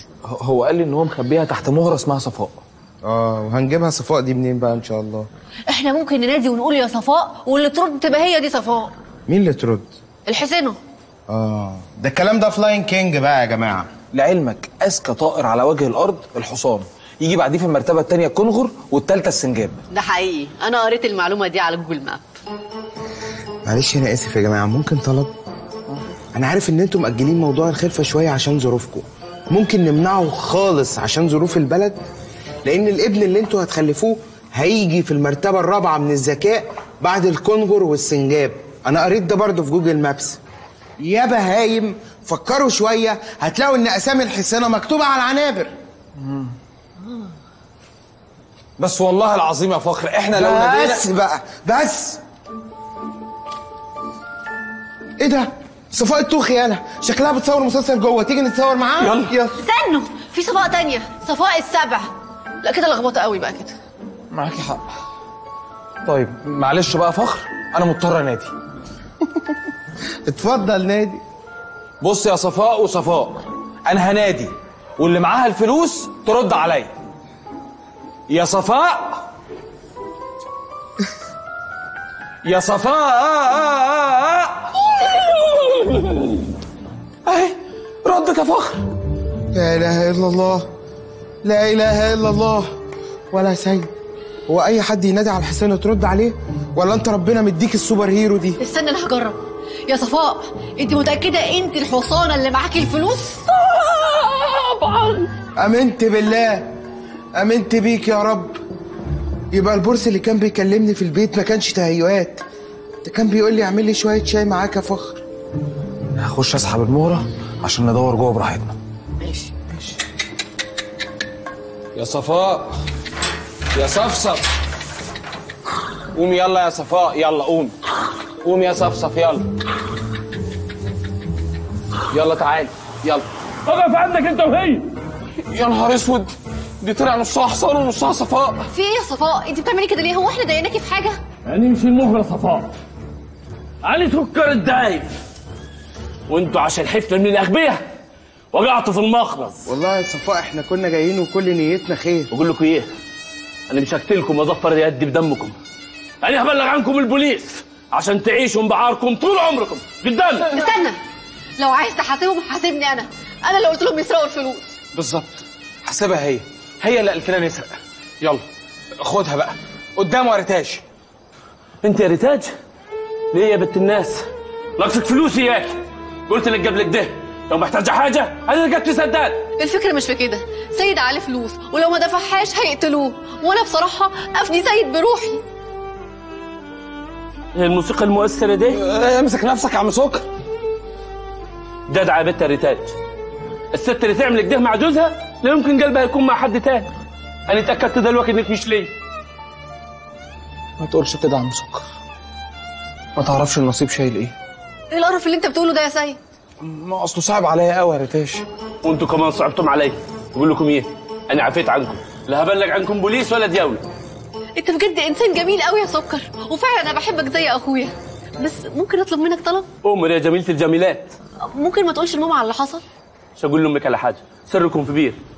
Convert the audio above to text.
هو قال لي ان هو مخبيها تحت مهره اسمها صفاء اه وهنجيبها صفاء دي منين بقى ان شاء الله احنا ممكن ننادي ونقول يا صفاء واللي ترد تبقى هي دي صفاء مين اللي ترد الحسينه اه ده الكلام ده فلاين كينج بقى يا جماعه لعلمك اذكى طائر على وجه الارض الحصان يجي بعديه في المرتبه الثانيه الكنغر والثالثه السنجاب ده حقيقي انا قريت المعلومه دي على جوجل ماب معلش انا اسف يا جماعه ممكن طلب انا عارف ان انتم مأجلين موضوع الخلفه شويه عشان ظروفكم ممكن نمنعه خالص عشان ظروف البلد لان الابن اللي انتوا هتخلفوه هيجي في المرتبه الرابعه من الذكاء بعد الكونجر والسنجاب انا قريت ده برضه في جوجل مابس يا بهايم فكروا شويه هتلاقوا ان اسامي الحصانه مكتوبه على العنابر بس والله العظيم يا فخر احنا لو نادينا بس بقى بس ايه ده صفاء التوخي انا شكلها بتصور مسلسل جوه تيجي نتصور معاها يلا. يلا استنوا في صفاء تانية صفاء السبع لا كده لخبطه قوي بقى كده معاكي حق طيب معلش بقى يا فخر انا مضطر انادي اتفضل نادي بص يا صفاء وصفاء انا هنادي واللي معاها الفلوس ترد عليا يا صفاء يا صفاء اهي ردت يا فخر لا اله الا الله لا اله الا الله ولا سيد هو اي حد ينادي على الحسين وترد عليه ولا انت ربنا مديك السوبر هيرو دي استنى انا هجرب يا صفاء انت متاكده انت الحصانه اللي معاكي الفلوس طبعا امنت بالله امنت بيك يا رب يبقى البورس اللي كان بيكلمني في البيت ما كانش تهيؤات ده كان بيقول لي اعمل لي شويه شاي معاك يا فخر هخش اسحب المهره عشان ندور جوه براحتنا ماشي يا صفاء يا صفصف قومي يلا يا صفاء يلا قومي قومي يا صفصف يلا يلا تعالي يلا اقف عندك انت وهي يا نهار اسود دي طلع نصها حصان ونصها صفاء في ايه يا صفاء انت بتعملي كده ليه هو احنا ضايقناكي في حاجه يعني مش المهرة صفاء علي سكر الدايب وانتوا عشان حفلة من الاغبياء وقعتوا في المخرز والله يا صفاء احنا كنا جايين وكل نيتنا خير بقول لكم ايه انا مش هقتلكم واظفر يدي بدمكم انا هبلغ عنكم البوليس عشان تعيشوا بعاركم طول عمركم قدامي استنى لو عايز تحاسبهم حاسبني انا انا اللي قلت لهم يسرقوا الفلوس بالظبط حاسبها هي هي اللي قالت لنا نسرق يلا خدها بقى قدام وريتاش انت يا ريتاج ليه يا بنت الناس ناقصك فلوس اياك قلت لك قبل كده لو محتاجه حاجه انا لقيت سداد الفكره مش في كده سيد عليه فلوس ولو ما دفعهاش هيقتلوه وانا بصراحه افدي سيد بروحي هي الموسيقى المؤثره دي اه، امسك نفسك يا عم سكر جدعه يا بنت الريتاج الست اللي تعمل كده مع جوزها لا يمكن قلبها يكون مع حد تاني انا اتاكدت دلوقتي انك مش ليه ما تقولش كده يا عم سكر ما تعرفش النصيب شايل ايه ايه القرف اللي انت بتقوله ده يا سيد ما اصله صعب عليا قوي يا ريتاش وانتوا كمان صعبتم علي بقول لكم ايه انا عفيت عنكم لا هبلغ عنكم بوليس ولا دياوله انت بجد انسان جميل قوي يا سكر وفعلا انا بحبك زي اخويا بس ممكن اطلب منك طلب امر يا جميله الجميلات ممكن ما تقولش لماما على اللي حصل مش هقول لامك على حاجه سركم في بير